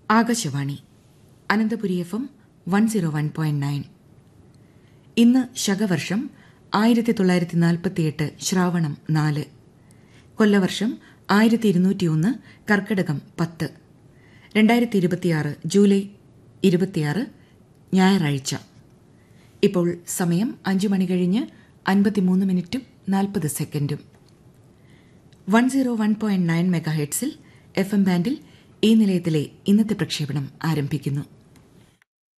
Akashvani Ananthapuri F M one zero one point nine ഇന്ന് ശകവർഷം ആയിരത്തി തൊള്ളായിരത്തി നാൽപ്പത്തിയെട്ട് ശ്രാവണം നാല് കൊല്ലവർഷം ആയിരത്തി ഇരുന്നൂറ്റിയൊന്ന് കർക്കിടകം പത്ത് രണ്ടായിരത്തി ഇരുപത്തിയാറ് ജൂലൈ ഇരുപത്തിയാറ് ഞായറാഴ്ച ഇപ്പോൾ സമയം അഞ്ചു മണി കഴിഞ്ഞ് അൻപത്തിമൂന്ന് മിനിറ്റും നാൽപ്പത് സെക്കൻഡും one zero one point nine മെഗാഹെഡ്സിൽ എഫ് എം ബാൻഡിൽ ഈ നിലയത്തിലെ ഇന്നത്തെ പ്രക്ഷേപണം ആരംഭിക്കുന്നു